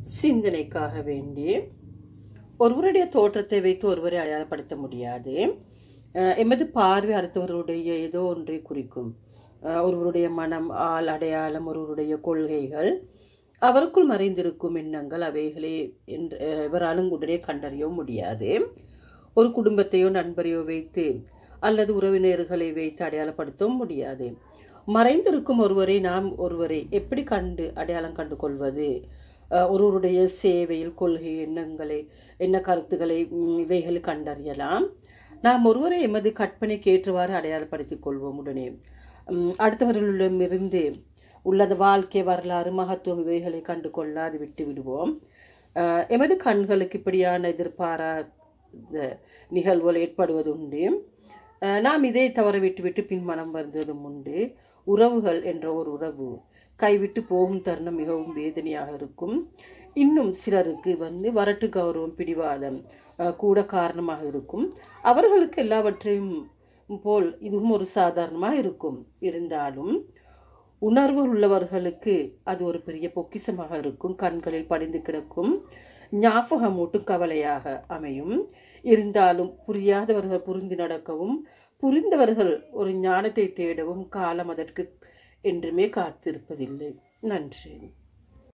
சிந்தனைக்காக வேண்டி ஒருவருடைய தோற்றத்தை வைத்து ஒருவரை அடையாளப்படுத்த முடியாது அஹ் எமது பார்வை அடுத்தவருடைய ஏதோ ஒன்றை குறிக்கும் அஹ் ஒருவருடைய மனம் ஆள் அடையாளம் ஒருவருடைய கொள்கைகள் அவருக்குள் மறைந்திருக்கும் எண்ணங்கள் அவைகளே என்று அஹ் எவராலும் உடனே கண்டறியவும் முடியாது ஒரு குடும்பத்தையோ நண்பரையோ வைத்து அல்லது உறவினர்களை வைத்து அடையாளப்படுத்தவும் முடியாது மறைந்திருக்கும் ஒருவரை நாம் ஒருவரை எப்படி கண்டு அடையாளம் கண்டு கொள்வது அஹ் ஒருவருடைய சேவையில் கொள்கை எண்ணங்களை என்ன கருத்துக்களை ம், இவைகளை கண்டறியலாம் நாம் ஒருவரை எமது கற்பனைக்கு ஏற்றவாறு அடையாளப்படுத்திக் கொள்வோம் உடனே ம், அடுத்தவர்களிடமிருந்து உள்ளது வாழ்க்கை வரலாறு மகத்துவம் இவைகளை கண்டு கொள்ளாது விட்டு விடுவோம் அஹ், எமது கண்களுக்கு இப்படியான எதிர்பாராத நிகழ்வுகள் ஏற்படுவது உண்டு அஹ், நாம் இதை தவற விட்டு விட்டு பின்மனம் வந்ததும் உண்டு உறவுகள் என்ற ஒரு உறவு கைவிட்டு போகும் தருணம் மிகவும் வேதனையாக இருக்கும் இன்னும் சிலருக்கு வந்து வரட்டு கௌரவம் பிடிவாதம் அஹ், கூட காரணமாக இருக்கும் அவர்களுக்கு எல்லாவற்றையும் போல் இதுவும் ஒரு சாதாரணமாக இருக்கும் இருந்தாலும் உணர்வு உள்ளவர்களுக்கு அது ஒரு பெரிய பொக்கிஷமாக இருக்கும் கண்களில் படிந்து கிடக்கும் ஞாபகமூட்டும் கவலையாக அமையும் இருந்தாலும் புரியாதவர்கள் புரிந்து நடக்கவும் புரிந்தவர்கள் ஒரு ஞானத்தை தேடவும் காலம் அதற்கு என்றுமே காத்திருப்பதில்லை நன்றி